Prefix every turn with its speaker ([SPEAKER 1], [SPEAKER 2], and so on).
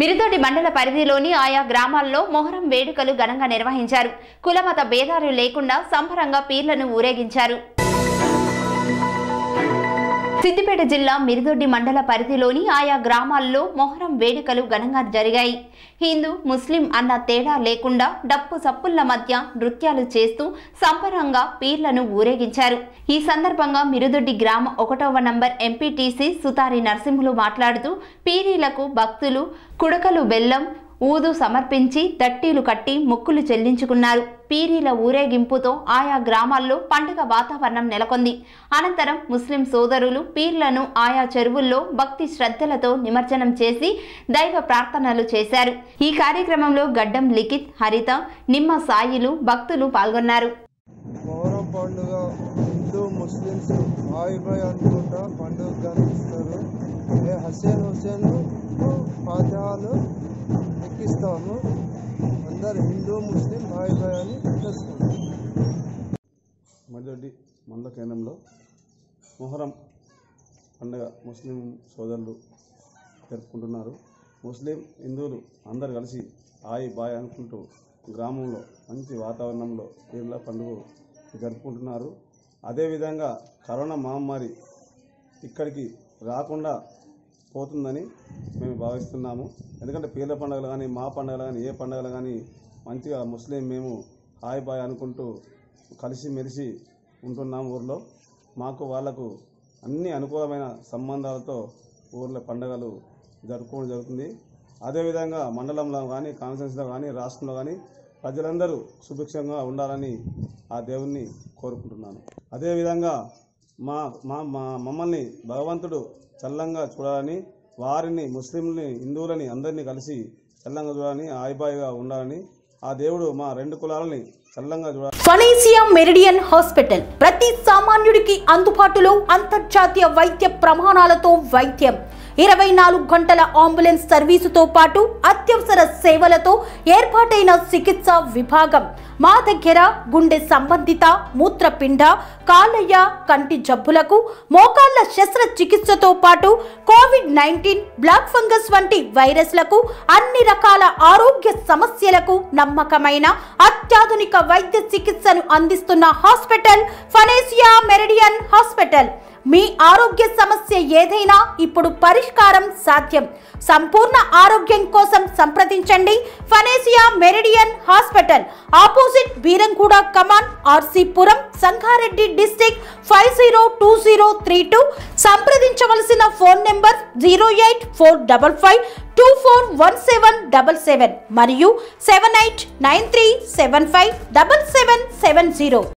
[SPEAKER 1] మిరుదొడ్డి మండల పరిధిలోని ఆయా గ్రామాల్లో మొహరం వేడుకలు ఘనంగా నిర్వహించారు కులమత భేదాలు లేకుండా సంబరంగా పీర్లను ఊరేగించారు సిద్దిపేట జిల్లా మిరుదొడ్డి మండల పరిధిలోని ఆయా గ్రామాల్లో మొహరం వేడుకలు ఘనంగా జరిగాయి హిందూ ముస్లిం అన్న తేడా లేకుండా డప్పు సప్పుళ్ల మధ్య నృత్యాలు చేస్తూ సంబరంగా పీర్లను ఊరేగించారు ఈ సందర్భంగా మిరుదొడ్డి గ్రామ ఒకటవ నంబర్ ఎంపీటీసీ సుతారి నరసింహులు మాట్లాడుతూ పీరీలకు భక్తులు కుడకలు బెల్లం ఊదు సమర్పించి దట్టీలు కట్టి మొక్కులు చెల్లించుకున్నారు పీరీల ఊరేగింపుతో ఆయా గ్రామాల్లో పండుగ వాతావరణం నెలకొంది అనంతరం ముస్లిం సోదరులు పీర్లను ఆయా చెరువుల్లో భక్తి శ్రద్ధలతో నిమజ్జనం చేసి దైవ ప్రార్థనలు చేశారు ఈ కార్యక్రమంలో గడ్డం లిఖిత్ హరిత నిమ్మ సాయిలు భక్తులు పాల్గొన్నారు
[SPEAKER 2] మొహరం పండుగ హిందూ ముస్లిమ్స్ బాయ్ బాయ్ అనుకుంటా పండుగ కనిపిస్తారు ఏ హసేన్ హుసేన్ ఫాతిహాలు ఎక్కిస్తాము అందరు హిందూ ముస్లిం బాయ్ బాయ్ అని తెలుసుకుంటాం
[SPEAKER 3] మడిదొడ్డి మండల కేంద్రంలో మొహరం పండుగ ముస్లిం సోదరులు జరుపుకుంటున్నారు ముస్లిం హిందువులు అందరు కలిసి ఆయి బాయ్ అనుకుంటూ గ్రామంలో మంచి వాతావరణంలో పీర్ల పండుగ జరుపుకుంటున్నారు అదేవిధంగా కరోనా మహమ్మారి ఇక్కడికి రాకుండా పోతుందని మేము భావిస్తున్నాము ఎందుకంటే పీర్ల పండుగలు కానీ మా పండుగలు కానీ ఏ పండుగలు కానీ మంచిగా ముస్లిం మేము హాయ్ బాయ్ అనుకుంటూ కలిసిమెలిసి ఉంటున్నాం ఊర్లో మాకు వాళ్ళకు అన్ని అనుకూలమైన సంబంధాలతో ఊర్లో పండుగలు జరుపుకోవడం జరుగుతుంది అదేవిధంగా మండలంలో కానీ కాన్ఫరెన్స్లో కానీ రాష్ట్రంలో కానీ ప్రజలందరూ సుభిక్షంగా ఉండాలని ఆ దేవుణ్ణి కోరుకుంటున్నాను అదేవిధంగా మా మా మా మమ్మల్ని భగవంతుడు చల్లంగా చూడాలని వారిని ముస్లింలని హిందువులని అందరినీ కలిసి చల్లంగా చూడాలని ఆయిబాయిగా ఉండాలని ఆ దేవుడు మా రెండు కులాలని చల్లంగా చూడాలి
[SPEAKER 4] ఫనేసియా మెరిడియన్ హాస్పిటల్ ప్రతి సామాన్యుడికి అందుబాటులో అంతర్జాతీయ వైద్య ప్రమాణాలతో వైద్యం ఇరవై నాలుగు గంటల అంబులెన్స్ సర్వీసుతో పాటు అత్యవసర సేవలతో ఏర్పాటైన చికిత్సా విభాగం మా దగ్గర గుండె సంబంధిత మూత్రపిండ కాలయ్య కంటి జబ్బులకు మోకాళ్ల శస్త్రచికిత్సతో పాటు కోవిడ్ నైన్టీన్ బ్లాక్ ఫంగస్ వంటి వైరస్లకు అన్ని రకాల ఆరోగ్య సమస్యలకు నమ్మకమైన అత్యాధునిక వైద్య చికిత్సను అందిస్తున్న హాస్పిటల్ ఫనేసియా మెరిడియన్ హాస్పిటల్ మీ ఆరోగ్య సమస్య ఏదైనా ఇప్పుడు పరిష్కారం సాధ్యం సంపూర్ణ ఆరోగ్యం కోసం సంప్రదించండి Panacea Meridian Hospital opposite Beeramguda కమాన్ RC Puram Sangareddy district five zero two zero three two సంప్రదించవలసిన phone number zero eight four double five two four one seven double seven మరియు seven eight nine three seven five double seven seven zero